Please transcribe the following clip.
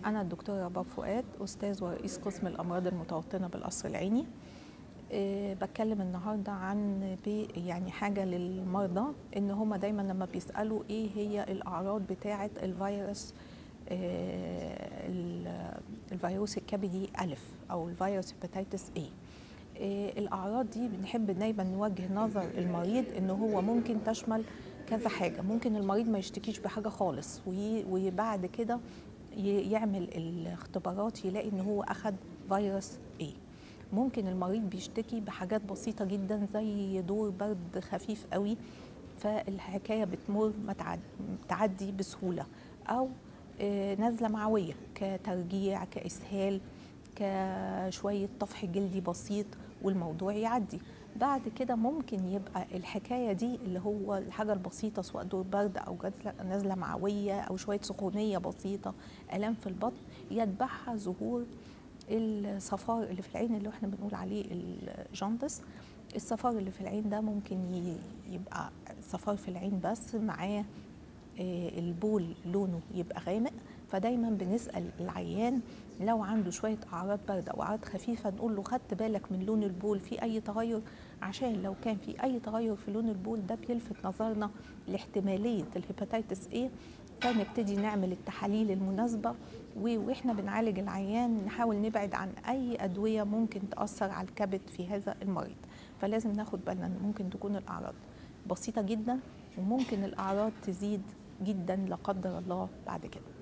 أنا الدكتورة رباب فؤاد أستاذ ورئيس قسم الأمراض المتوطنة بالقصر العيني أه بتكلم النهارده عن بي يعني حاجه للمرضى ان هم دايما لما بيسالوا ايه هي الاعراض بتاعه الفيروس أه الفيروس الكبدي الف او الفيروس هيباتيتس اي أه الاعراض دي بنحب دايما نوجه نظر المريض ان هو ممكن تشمل كذا حاجه ممكن المريض ما يشتكيش بحاجه خالص وبعد كده يعمل الاختبارات يلاقي ان هو اخد فيروس ايه ممكن المريض بيشتكي بحاجات بسيطه جدا زي دور برد خفيف قوي فالحكايه بتمر ما تعدي بسهوله او نزله معويه كترجيع كاسهال كشويه طفح جلدي بسيط والموضوع يعدي بعد كده ممكن يبقى الحكايه دي اللي هو الحاجه البسيطه سواء دور برد او نزله معويه او شويه سخونيه بسيطه الام في البطن يتبعها ظهور الصفار اللي في العين اللي احنا بنقول عليه الجاندس الصفار اللي في العين ده ممكن يبقى صفار في العين بس معاه البول لونه يبقى غامق فدايما بنسال العيان لو عنده شويه اعراض برد او اعراض خفيفه نقول له خدت بالك من لون البول في اي تغير عشان لو كان في اي تغير في لون البول ده بيلفت نظرنا لاحتماليه الهيباتيتس ايه فنبتدي نعمل التحاليل المناسبه واحنا بنعالج العيان نحاول نبعد عن اي ادويه ممكن تاثر على الكبد في هذا المريض فلازم ناخد بالنا ان ممكن تكون الاعراض بسيطه جدا وممكن الاعراض تزيد جدا لا قدر الله بعد كده